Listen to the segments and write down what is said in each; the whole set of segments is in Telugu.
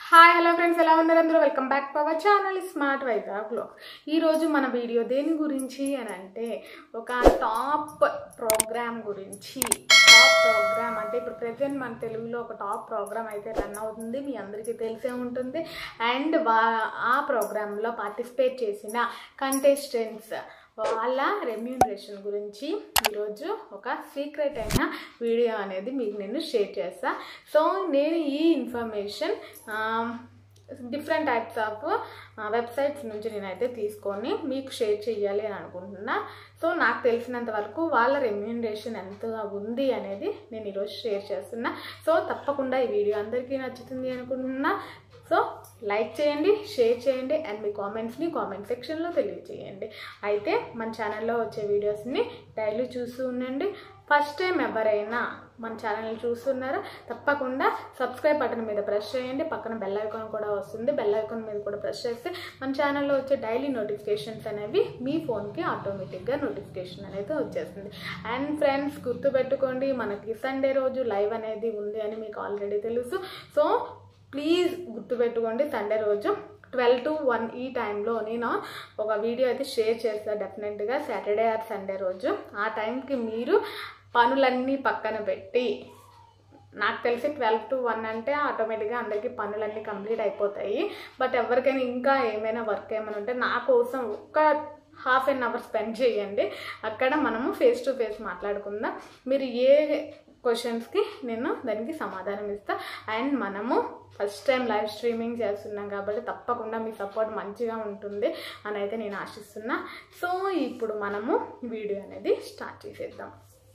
హాయ్ హలో ఫ్రెండ్స్ ఎలా ఉన్నారు అందరూ welcome back to our channel smart Vizag blog ఈరోజు మన వీడియో దేని గురించి అని అంటే ఒక టాప్ ప్రోగ్రామ్ గురించి టాప్ ప్రోగ్రామ్ అంటే ఇప్పుడు ప్రజెంట్ మన తెలుగులో ఒక టాప్ ప్రోగ్రామ్ అయితే రన్ అవుతుంది మీ అందరికీ తెలిసే ఉంటుంది అండ్ వా ఆ ప్రోగ్రాంలో పార్టిసిపేట్ చేసిన కంటెస్టెంట్స్ వాళ్ళ రెమ్యూనరేషన్ గురించి ఈరోజు ఒక సీక్రెట్ అయిన వీడియో అనేది మీకు నేను షేర్ చేస్తా సో నేను ఈ information different types of websites నుంచి నేనైతే తీసుకొని మీకు షేర్ చేయాలి అని అనుకుంటున్నా సో నాకు తెలిసినంత వరకు వాళ్ళ రెమ్యూనరేషన్ ఎంతగా ఉంది అనేది నేను ఈరోజు షేర్ చేస్తున్నా సో తప్పకుండా ఈ వీడియో అందరికీ నచ్చుతుంది అనుకుంటున్నా సో లైక్ చేయండి షేర్ చేయండి అండ్ మీ కామెంట్స్ని కామెంట్ సెక్షన్లో తెలియజేయండి అయితే మన ఛానల్లో వచ్చే వీడియోస్ని డైలీ చూస్తూ ఉండండి ఫస్ట్ టైం ఎవరైనా మన ఛానల్ చూస్తున్నారా తప్పకుండా సబ్స్క్రైబ్ బటన్ మీద ప్రెస్ చేయండి పక్కన బెల్ ఐకాన్ కూడా వస్తుంది బెల్ ఐకాన్ మీద కూడా ప్రెస్ చేస్తే మన ఛానల్లో వచ్చే డైలీ నోటిఫికేషన్స్ అనేవి మీ ఫోన్కి ఆటోమేటిక్గా నోటిఫికేషన్ అనేది వచ్చేస్తుంది అండ్ ఫ్రెండ్స్ గుర్తుపెట్టుకోండి మనకి సండే రోజు లైవ్ అనేది ఉంది అని మీకు ఆల్రెడీ తెలుసు సో ప్లీజ్ గుర్తుపెట్టుకోండి సండే రోజు ట్వెల్వ్ టు వన్ ఈ టైంలో నేను ఒక వీడియో అయితే షేర్ చేస్తాను డెఫినెట్గా సాటర్డే ఆర్ సండే రోజు ఆ టైంకి మీరు పనులన్నీ పక్కన పెట్టి నాకు తెలిసి ట్వెల్వ్ టు వన్ అంటే ఆటోమేటిక్గా అందరికీ పనులన్నీ కంప్లీట్ అయిపోతాయి బట్ ఎవరికైనా ఇంకా ఏమైనా వర్క్ ఏమైనా ఉంటే నా కోసం ఒక్క హాఫ్ అన్ అవర్ స్పెండ్ చేయండి అక్కడ మనము ఫేస్ టు ఫేస్ మాట్లాడుకుందాం మీరు ఏ క్వశ్చన్స్కి నేను దానికి సమాధానం ఇస్తా అండ్ మనము ఫస్ట్ టైం లైవ్ స్ట్రీమింగ్ చేస్తున్నాం కాబట్టి తప్పకుండా మీ సపోర్ట్ మంచిగా ఉంటుంది అని అయితే నేను ఆశిస్తున్నా సో ఇప్పుడు మనము వీడియో అనేది స్టార్ట్ చేసేద్దాం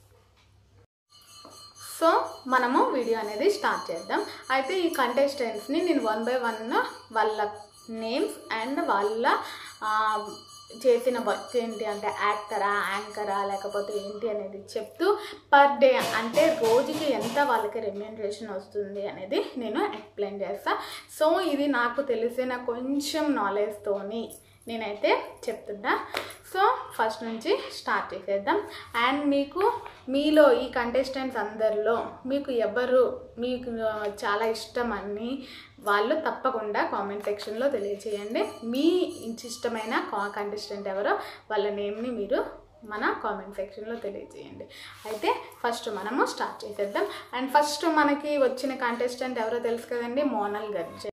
సో మనము వీడియో అనేది స్టార్ట్ చేద్దాం అయితే ఈ కంటెస్టెంట్స్ని నేను వన్ బై వన్ వాళ్ళ నేమ్స్ అండ్ వాళ్ళ చేసిన వర్క్ ఏంటి అంటే యాక్టరా యాంకరా లేకపోతే ఏంటి అనేది చెప్తూ పర్ డే అంటే రోజుకి ఎంత వాళ్ళకి రెమ్యూనరేషన్ వస్తుంది అనేది నేను ఎక్స్ప్లెయిన్ చేస్తా సో ఇది నాకు తెలిసిన కొంచెం నాలెడ్జ్తోని నేనైతే చెప్తున్నా సో ఫస్ట్ నుంచి స్టార్ట్ చేసేద్దాం అండ్ మీకు మీలో ఈ కంటెస్టెంట్స్ అందరిలో మీకు ఎవరు మీకు చాలా ఇష్టం అని వాళ్ళు తప్పకుండా కామెంట్ సెక్షన్లో తెలియచేయండి మీ ఇష్టమైన కంటెస్టెంట్ ఎవరో వాళ్ళ నేమ్ని మీరు మన కామెంట్ సెక్షన్లో తెలియజేయండి అయితే ఫస్ట్ మనము స్టార్ట్ చేసేద్దాం అండ్ ఫస్ట్ మనకి వచ్చిన కంటెస్టెంట్ ఎవరో తెలుసు కదండి మోనల్ గర్జ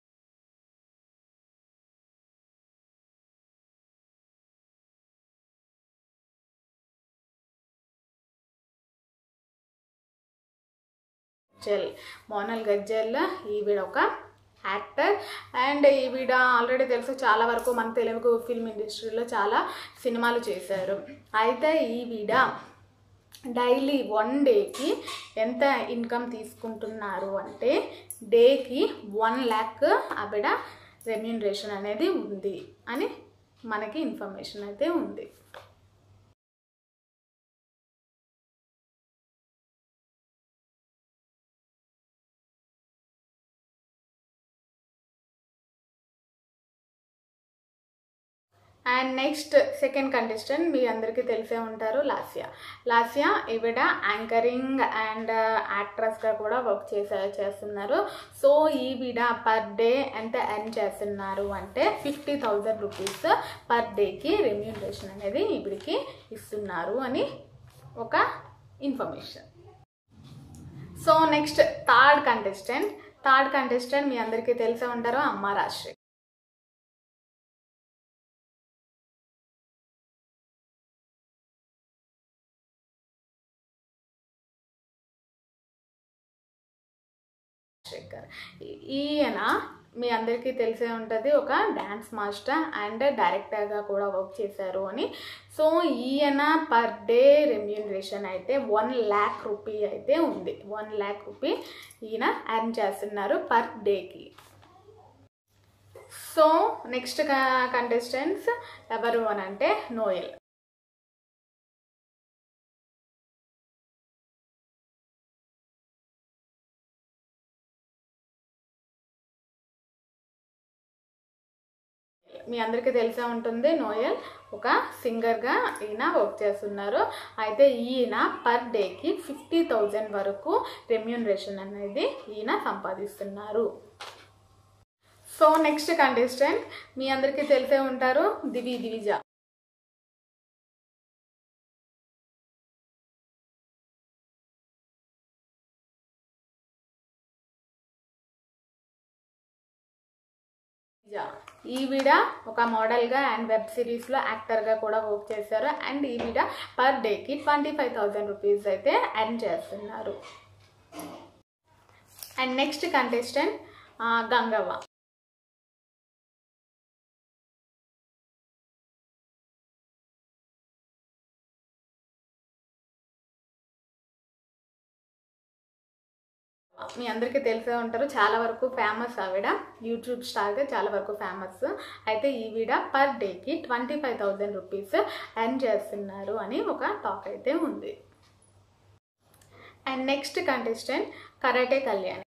గజ్జల్ మోనల్ గజ్జల్ ఈవిడ ఒక యాక్టర్ అండ్ ఈవిడ ఆల్రెడీ తెలుసు చాలా వరకు మన తెలుగు ఫిల్మ్ ఇండస్ట్రీలో చాలా సినిమాలు చేశారు అయితే ఈవిడ డైలీ వన్ డేకి ఎంత ఇన్కమ్ తీసుకుంటున్నారు అంటే డేకి వన్ ల్యాక్ ఆవిడ రెమ్యూనరేషన్ అనేది ఉంది అని మనకి ఇన్ఫర్మేషన్ అయితే ఉంది అండ్ నెక్స్ట్ సెకండ్ కంటెస్టెంట్ మీ అందరికీ తెలిసే ఉంటారు లాస్యా లాస్యా ఈవిడ యాంకరింగ్ అండ్ యాక్ట్రెస్గా కూడా వర్క్ చేసే చేస్తున్నారు సో ఈవిడ పర్ డే ఎంత ఎర్న్ చేస్తున్నారు అంటే ఫిఫ్టీ థౌజండ్ రూపీస్ పర్ డేకి రెమ్యూనరేషన్ అనేది ఈవిడికి ఇస్తున్నారు అని ఒక information so next third contestant third contestant మీ అందరికీ తెలిసే ఉంటారు అమ్మ రాశ్రీ శేఖర్ ఈయన మీ అందరికీ తెలిసే ఉంటుంది ఒక డ్యాన్స్ మాస్టర్ అండ్ డైరెక్టర్గా కూడా వర్క్ చేశారు అని సో ఈయన పర్ డే రెమ్యూనరేషన్ అయితే వన్ ల్యాక్ రూపీ అయితే ఉంది వన్ ల్యాక్ రూపీ ఈయన ఎర్న్ చేస్తున్నారు పర్ డేకి సో నెక్స్ట్ కంటెస్టెంట్స్ ఎవరు అని అంటే నోయల్ మీ అందరికీ తెలిసే ఉంటుంది నోయల్ ఒక సింగర్గా ఈయన వర్క్ చేస్తున్నారు అయితే ఈయన పర్ డేకి ఫిఫ్టీ థౌజండ్ వరకు రెమ్యూనరేషన్ అనేది ఈయన సంపాదిస్తున్నారు సో నెక్స్ట్ కంటెస్టెంట్ మీ అందరికీ తెలిసే ఉంటారు దివి దివిజ ఈవిడ ఒక మోడల్గా అండ్ వెబ్ సిరీస్లో యాక్టర్గా కూడా వర్క్ చేశారు అండ్ ఈవిడ పర్ డేకి ట్వంటీ ఫైవ్ థౌజండ్ రూపీస్ అయితే ఎర్న్ చేస్తున్నారు అండ్ నెక్స్ట్ కంటెస్టెంట్ గంగవ్వ మీ అందరికీ తెలిసే ఉంటారు చాలా వరకు ఫేమస్ ఆవిడ యూట్యూబ్ స్టార్గా చాలా వరకు ఫేమస్ అయితే ఈవిడ పర్ డేకి twenty five thousand rupees earn చేస్తున్నారు అని ఒక టాక్ అయితే ఉంది and next contestant karate Kalyani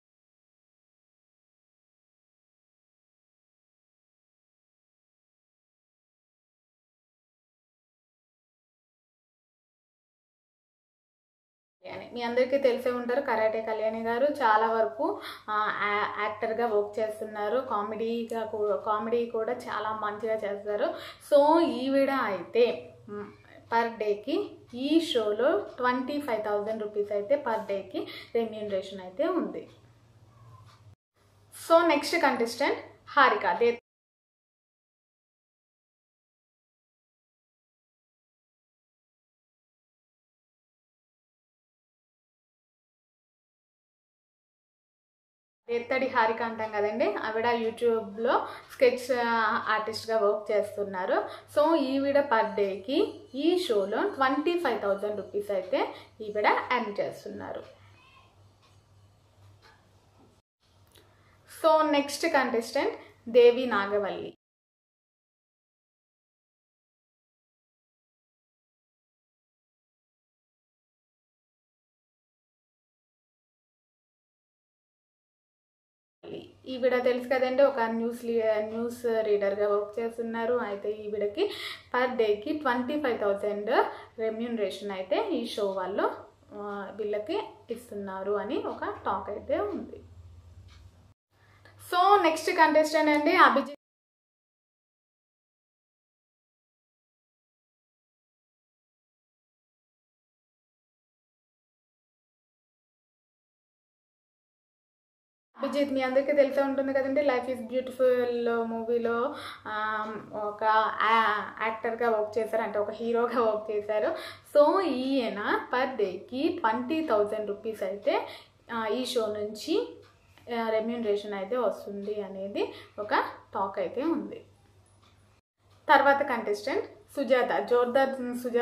Kalyani మీ అందరికీ తెలిసే ఉంటారు కరాటే కళ్యాణి గారు చాలా వరకు ఆ, యా- యాక్టర్గా వర్క్ చేస్తున్నారు కామెడీగా కూడా కామెడీ కూడా చాలా మంచిగా చేస్తారు సో ఈవిడ అయితే మ్, పర్ డేకి ఈ షోలో ట్వంటీ ఫైవ్ థౌజండ్ రూపీస్ అయితే పర్ డేకి రెమ్యూనరేషన్ అయితే ఉంది so next contestant Harika Dethadi Harika అంటాం కదండి ఆవిడ యూట్యూబ్లో స్కెచ్ ఆర్టిస్ట్గా వర్క్ చేస్తున్నారు సో ఈవిడ పర్ డేకి ఈ షోలో ట్వంటీ ఫైవ్ థౌజండ్ రూపీస్ అయితే ఈవిడ ఎర్న్ చేస్తున్నారు so next contestant Devi Nagavalli ఈవిడ తెలుసు కదండి ఒక న్యూస్ న్యూస్ రీడర్గా వర్క్ చేస్తున్నారు అయితే ఈవిడకి పర్ డేకి ట్వంటీ ఫైవ్ థౌజండ్ రెమ్యూనరేషన్ అయితే ఈ షో వాళ్ళు ఆ, వీళ్ళకి ఇస్తున్నారు అని ఒక టాక్ అయితే ఉంది సో నెక్స్ట్ కంటెస్టెంట్ అండి అభిజిత్ అభిజిత్ మీ అందరికీ తెలిసే ఉంటుంది కదండి లైఫ్ ఈజ్ బ్యూటిఫుల్ మూవీలో ఒక యా- యాక్టర్గా వర్క్ చేశారు అంటే ఒక హీరోగా వర్క్ చేశారు సో ఈయన పర్ డేకి ట్వంటీ థౌజండ్ రూపీస్ అయితే ఆ, ఈ షో నుంచి రెమ్యూనరేషన్ అయితే వస్తుంది అనేది ఒక టాక్ అయితే ఉంది తర్వాత కంటెస్టెంట్ సుజాత జోర్దార్ సుజాత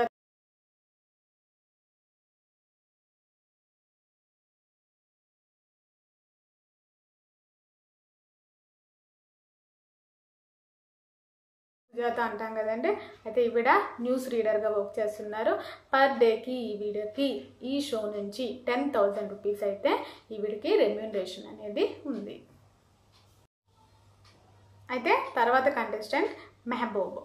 సుజాత అంటాం కదండి అయితే ఈవిడ న్యూస్ రీడర్గా వర్క్ చేస్తున్నారు పర్ డేకి ఈవిడకి ఈ షో నుంచి టెన్ థౌజండ్ రూపీస్ అయితే ఈవిడికి రెమ్యూనరేషన్ అనేది ఉంది అయితే తర్వాత కంటెస్టెంట్ మెహబూబ్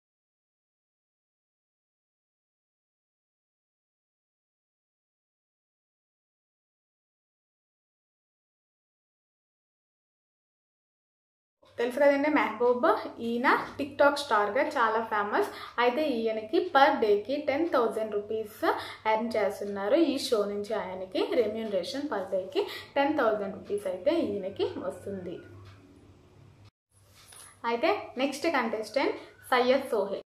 తెలుసు కదండి మెహబూబ్ ఈయన టిక్ టాక్ స్టార్గా చాలా ఫేమస్ అయితే ఈయనకి పర్ డేకి టెన్ థౌజండ్ రూపీస్ ఎర్న్ చేస్తున్నారు ఈ షో నుంచి ఆయనకి రెమ్యూనరేషన్ పర్ డేకి టెన్ థౌజండ్ రూపీస్ అయితే ఈయనకి వస్తుంది అయితే నెక్స్ట్ కంటెస్టెంట్ సయ్యద్ సోహెల్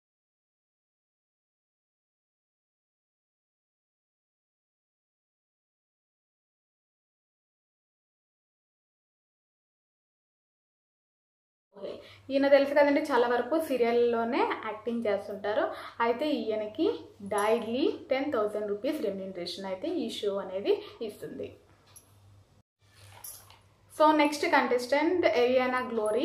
ఈయన తెలుసు కదండి చాలా వరకు సీరియల్లోనే యాక్టింగ్ చేస్తుంటారు అయితే ఈయనకి daily ten thousand rupees remuneration అయితే ఈ షో అనేది ఇస్తుంది so next contestant Ariyana Glory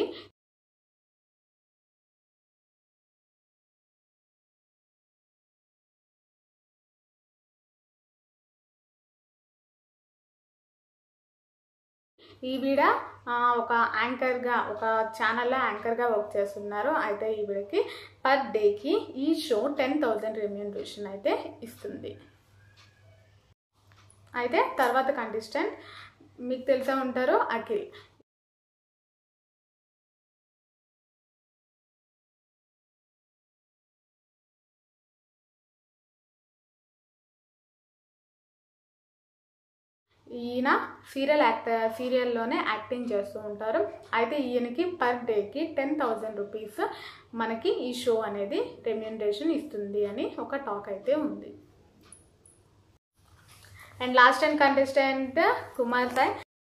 ఈవిడ ఆ, ఒక యాంకర్గా ఒక ఛానల్లో యాంకర్గా వర్క్ చేస్తున్నారు అయితే ఈవిడకి పర్ డేకి ఈ షో టెన్ థౌజండ్ రెమ్యూనరేషన్ అయితే ఇస్తుంది అయితే తర్వాత కంటెస్టెంట్ మీకు తెలిసే ఉంటారు అఖిల్ ఈయన సీరియల్ యాక్టర్ సీరియల్లోనే యాక్టింగ్ చేస్తూ ఉంటారు అయితే ఈయనకి పర్ డేకి టెన్ థౌజండ్ రూపీస్ మనకి ఈ షో అనేది రెమ్యూనరేషన్ ఇస్తుంది అని ఒక టాక్ అయితే ఉంది and last and contestant Kumar Sai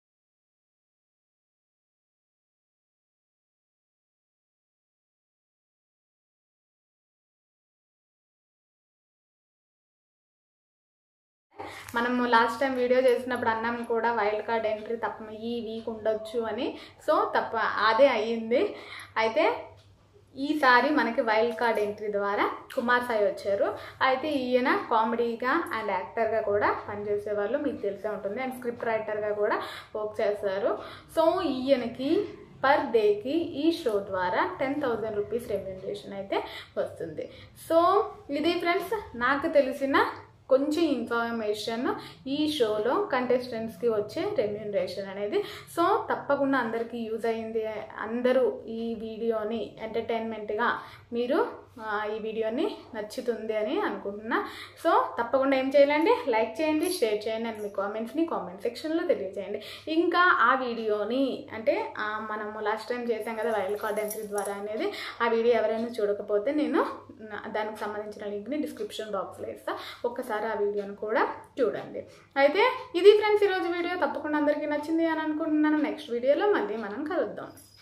మనము లాస్ట్ టైం వీడియో చేసినప్పుడు అన్నాం కూడా వైల్డ్ కార్డ్ ఎంట్రీ తప్ప ఈ వీక్ ఉండొచ్చు అని సో తప్ప అదే అయ్యింది అయితే ఈసారి మనకి వైల్డ్ కార్డ్ ఎంట్రీ ద్వారా కుమార్ సాయి వచ్చారు అయితే ఈయన కామెడీగా అండ్ యాక్టర్గా కూడా పనిచేసేవాళ్ళు మీకు తెలిసే ఉంటుంది అండ్ స్క్రిప్ట్ రైటర్గా కూడా వర్క్ చేస్తారు సో ఈయనకి పర్ డేకి ఈ షో ద్వారా టెన్ థౌజండ్ రూపీస్ రెమ్యూనరేషన్ అయితే వస్తుంది సో ఇది ఫ్రెండ్స్ నాకు తెలిసిన కొంచెం ఇన్ఫర్మేషన్ ఈ షోలో కంటెస్టెంట్స్కి వచ్చే రెమ్యూనరేషన్ అనేది సో తప్పకుండా అందరికీ యూజ్ అయింది అందరూ ఈ వీడియోని ఎంటర్టైన్మెంట్గా మీరు ఆ, ఈ వీడియోని నచ్చుతుంది అని అనుకుంటున్నా సో తప్పకుండా ఏం చేయాలండి లైక్ చేయండి షేర్ చేయండి అండ్ మీ కామెంట్స్ని కామెంట్ సెక్షన్లో తెలియజేయండి ఇంకా ఆ వీడియోని అంటే ఆ, మనము లాస్ట్ టైం చేసాం కదా వైల్డ్ కార్డ్ ఎంట్రీ ద్వారా అనేది ఆ వీడియో ఎవరైనా చూడకపోతే నేను నా- దానికి సంబంధించిన లింక్ని డిస్క్రిప్షన్ బాక్స్లో ఇస్తా ఒక్కసారి ఆ వీడియోని కూడా చూడండి అయితే ఇది ఫ్రెండ్స్ ఈరోజు వీడియో తప్పకుండా అందరికీ నచ్చింది అని అనుకుంటున్నాను నెక్స్ట్ వీడియోలో మళ్ళీ మనం కలుద్దాం